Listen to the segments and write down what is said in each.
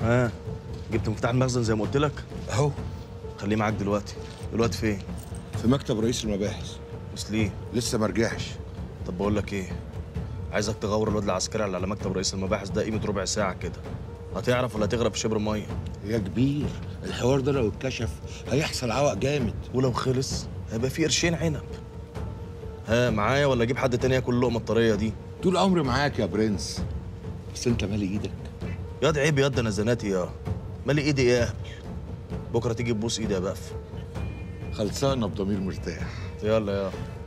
ها جبت مفتاح المخزن زي ما قلت لك اهو خليه معاك دلوقتي دلوقتي فين في مكتب رئيس المباحث بس ليه لسه ما رجعش طب بقول لك ايه عايزك تغور الواد العسكري اللي على مكتب رئيس المباحث ده قيمه ربع ساعه كده هتعرف ولا هتغرق في شبر ميه يا كبير الحوار ده لو اتكشف هيحصل عوق جامد ولو خلص هيبقى في قرشين عنب ها معايا ولا اجيب حد تاني ياكل اللقمه الطريه دي طول عمري معاك يا برنس بس انت مالي ايدك ياض عيب ياض انا زناتي يا مالي ايدي ايه يا اهبل بكره تيجي تبوس ايدي يا بقف خلصانه بضمير مرتاح يلا يا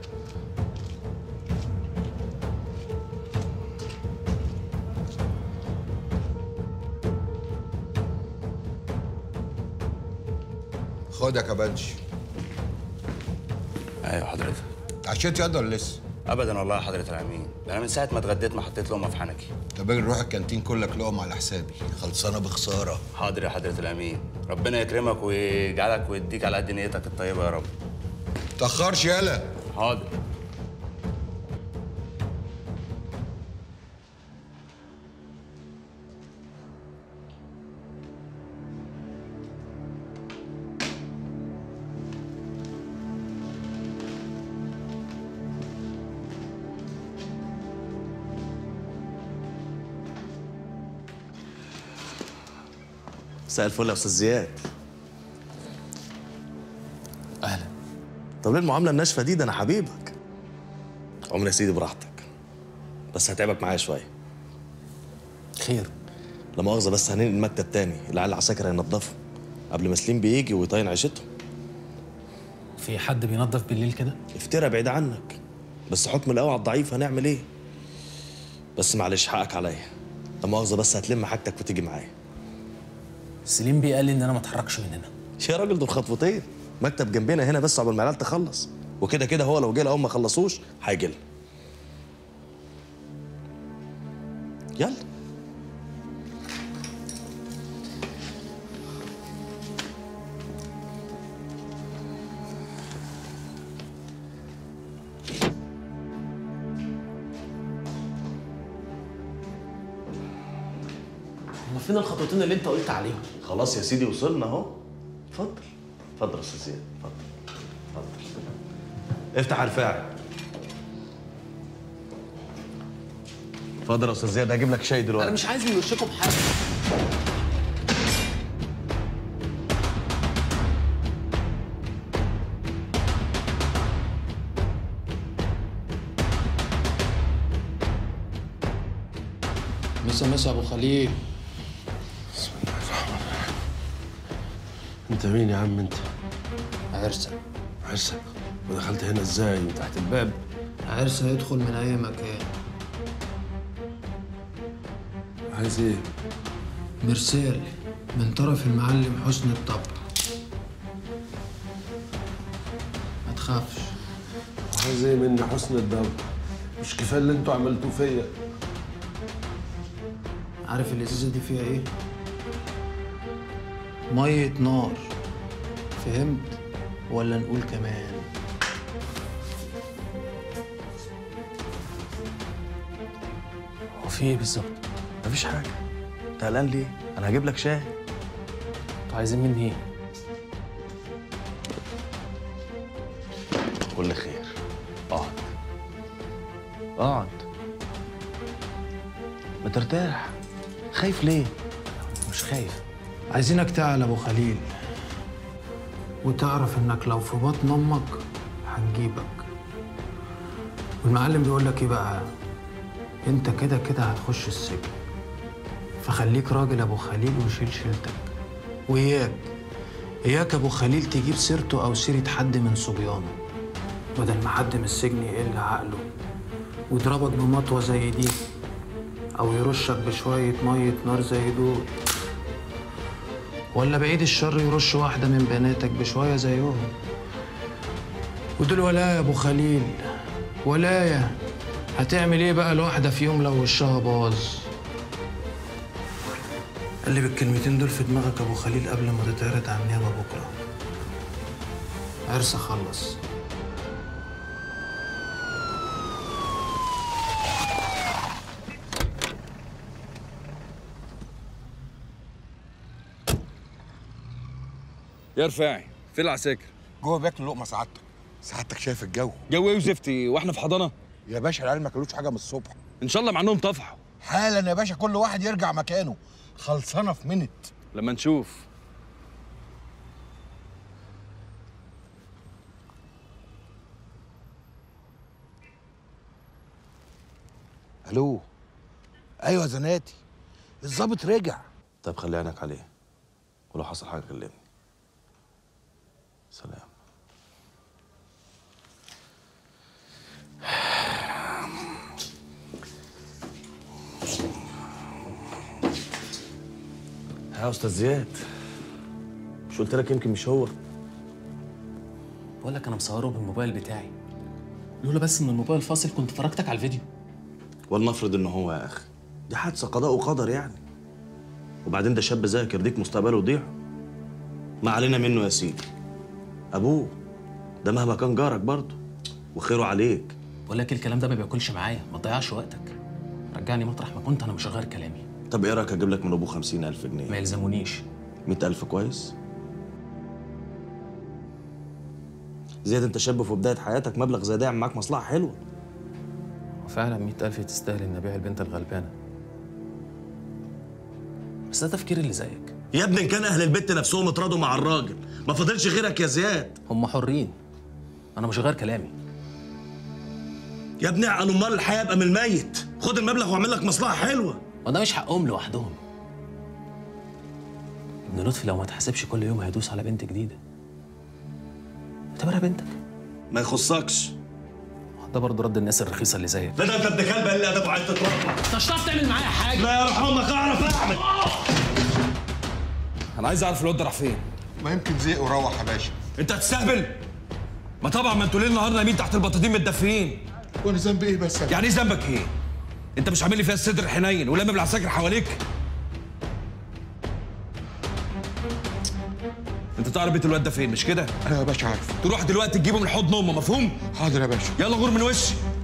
خد يا كبانش ايوه حضرتك عشيت ياض ولا لسه ابدا والله يا حضره الامين ده انا من ساعه ما اتغديت ما حطيت لقمه في حنكي طب اجي نروح الكانتين كلك لقمه على حسابي خلصانه بخساره حاضر يا حضره الامين ربنا يكرمك ويجعلك ويديك على قد نيتك الطيبه يا رب تاخرش يالا حاضر مساء الفل يا استاذ زياد اهلا طب ليه المعامله الناشفه دي ده انا حبيبك عمر يا سيدي براحتك بس هتعبك معايا شويه خير لا مؤاخذه بس هننقل المكتب تاني العيال العساكر هينضفوا قبل ما سليم بيجي ويطين عيشتهم في حد بينظف بالليل كده افترى بعيد عنك بس حكم القوي على الضعيف هنعمل ايه بس معلش حقك عليا لا مؤاخذه بس هتلم حاجتك وتيجي معايا سليم بيه قال لي ان انا ما اتحركش من هنا يا راجل دول خطوتين مكتب جنبنا هنا بس قبل ما العيال تخلص وكده كده هو لو جه لهم ما خلصوش هيجي لنا يلا هما فين الخطوتين اللي انت قلت عليهم خلاص يا سيدي وصلنا اهو اتفضل اتفضل يا استاذ زياد اتفضل اتفضل افتح على الفاعل اتفضل يا استاذ زياد هجيب لك شاي انا دلوقتي مش عايز من وشكم حاجه مسا مسا ابو خليل انت مين يا عم انت؟ عرسه عرسك ودخلت هنا ازاي من تحت الباب؟ عرسه يدخل من اي مكان عايز ايه؟ مرسال من طرف المعلم حسن الطبع ما تخافش عايز ايه مني حسن الدم؟ مش كفايه اللي انتوا عملتوه فيا عارف الازازه دي فيها ايه ميه نار فهمت ولا نقول كمان هو في ايه بالظبط مفيش حاجه انت قلقان ليه انا هجيب لك شاي انتوا عايزين مني ايه كل خير اقعد اقعد ما ترتاح خايف ليه مش خايف عايزينك تعلى ابو خليل وتعرف انك لو في بطن امك هنجيبك والمعلم بيقول لك ايه بقى انت كده كده هتخش السجن فخليك راجل ابو خليل وشيل شيلتك واياك اياك ابو خليل تجيب سيرته او سيره حد من صبيانه بدل ما حد من السجن يقل عقله ويضربك بمطوه زي دي او يرشك بشويه ميه نار زي دول ولا بعيد الشر يرش واحدة من بناتك بشوية زيهم ودول ولاية يا أبو خليل ولاية هتعمل إيه بقى الواحدة في يوم لو وشها باظ اللي بالكلمتين دول في دماغك يا أبو خليل قبل ما تتعرض على النيابة بكرة عرس خلص يا رفاعي فين العساكر جوه بياكل لقمه سعادتك سعادتك شايف الجو جو ايه وزفتي واحنا في حضانه يا باشا العيال ما كلوش حاجه من الصبح ان شاء الله مع انهم طفحوا حالا يا باشا كل واحد يرجع مكانه خلصانه في منت لما نشوف الو ايوه يا زناتي الظابط رجع طيب خلي عينك عليه ولو حصل حاجه كلمني سلام يا استاذ زياد مش قلت لك يمكن مش هو بقول لك انا مصوره بالموبايل بتاعي لولا بس ان الموبايل فاصل كنت فرجتك على الفيديو ولنفرض ان هو يا اخي دي حادثه قضاء وقدر يعني وبعدين ده شاب زيك يرضيك مستقبله يضيع ما علينا منه يا سيدي ابوه ده مهما كان جارك برضه وخيره عليك بقول لك الكلام ده ما بياكلش معايا ما تضيعش وقتك رجعني مطرح ما كنت انا مش هغير كلامي طب ايه رايك اجيب لك من ابوه خمسين الف جنيه ما يلزمونيش مئة ألف كويس زياد انت شاب في بداية حياتك مبلغ زي ده يعمل معاك مصلحة حلوة وفعلا مئة ألف تستاهل إن أبيع البنت الغلبانة بس ده تفكير اللي زيك يا ابني ان كان اهل البيت نفسهم اتراضوا مع الراجل ما فضلش غيرك يا زياد هم حرين أنا مش هغير كلامي يا ابني عن امال الحياة يبقى من الميت خد المبلغ واعمل لك مصلحة حلوة وده مش حقهم لوحدهم ابن لطفي لو ما تحاسبش كل يوم هيدوس على بنت جديدة اعتبرها بنتك ما يخصكش ده برضه رد الناس الرخيصة اللي زيك لا ده انت ابن كلب اللي ادب وعايز تتربى انت مش هتعرف تعمل معايا حاجة لا يرحمك اعرف اعمل انا عايز اعرف الواد ده راح فين ما يمكن زهق وروح يا باشا انت هتستهبل ما طبعا ما انتوا ليل نهار نايمين تحت البطاطين متدفيين وانا ذنبي ايه بس يعني ايه ذنبك ايه انت مش عامل لي فيها الصدر حنين ولما بالعساكر حواليك انت تعرف بيت الواد ده فين مش كده انا يا باشا عارف تروح دلوقتي تجيبه من حضن امه مفهوم حاضر يا باشا يلا غور من وشي